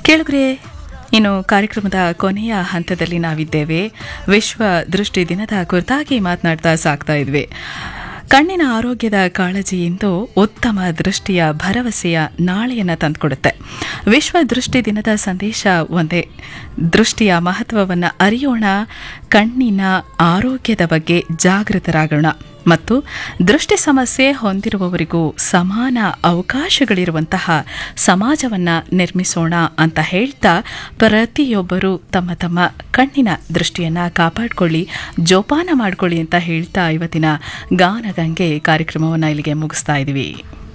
ಕೇಳಿದ್ರೆ ಇನ್ನು ಕಾರ್ಯಕ್ರಮದ ಕೊನೆಯ ಹಂತದಲ್ಲಿ ನಾವಿದ್ದೇವೆ ವಿಶ್ವ ದೃಷ್ಟಿ ದಿನದ ಕುರಿತಾಗಿ ಮಾತನಾಡ್ತಾ ಸಾಕ್ತಾ ಇದ್ವಿ ಕಣ್ಣಿನ ಆರೋಗ್ಯದ ಕಾಳಜಿ ಇಂದು ಉತ್ತಮ ದೃಷ್ಟಿಯ ಭರವಸೆಯ ನಾಳೆಯನ್ನು ತಂದುಕೊಡುತ್ತೆ ವಿಶ್ವ ದೃಷ್ಟಿ ದಿನದ ಸಂದೇಶ ಒಂದೇ ದೃಷ್ಟಿಯ ಮಹತ್ವವನ್ನು ಅರಿಯೋಣ ಕಣ್ಣಿನ ಆರೋಗ್ಯದ ಬಗ್ಗೆ ಜಾಗೃತರಾಗೋಣ ಮತ್ತು ದೃಷ್ಟಿ ಸಮಸ್ಯೆ ಹೊಂದಿರುವವರಿಗೂ ಸಮಾನ ಅವಕಾಶಗಳಿರುವಂತಹ ಸಮಾಜವನ್ನ ನಿರ್ಮಿಸೋಣ ಅಂತ ಹೇಳ್ತಾ ಪ್ರತಿಯೊಬ್ಬರು ತಮ್ಮ ತಮ್ಮ ಕಣ್ಣಿನ ದೃಷ್ಟಿಯನ್ನ ಕಾಪಾಡಿಕೊಳ್ಳಿ ಜೋಪಾನ ಮಾಡಿಕೊಳ್ಳಿ ಅಂತ ಹೇಳ್ತಾ ಇವತ್ತಿನ ಗಾನಗಂಗೆ ಕಾರ್ಯಕ್ರಮವನ್ನು ಇಲ್ಲಿಗೆ ಮುಗಿಸ್ತಾ ಇದ್ದೀವಿ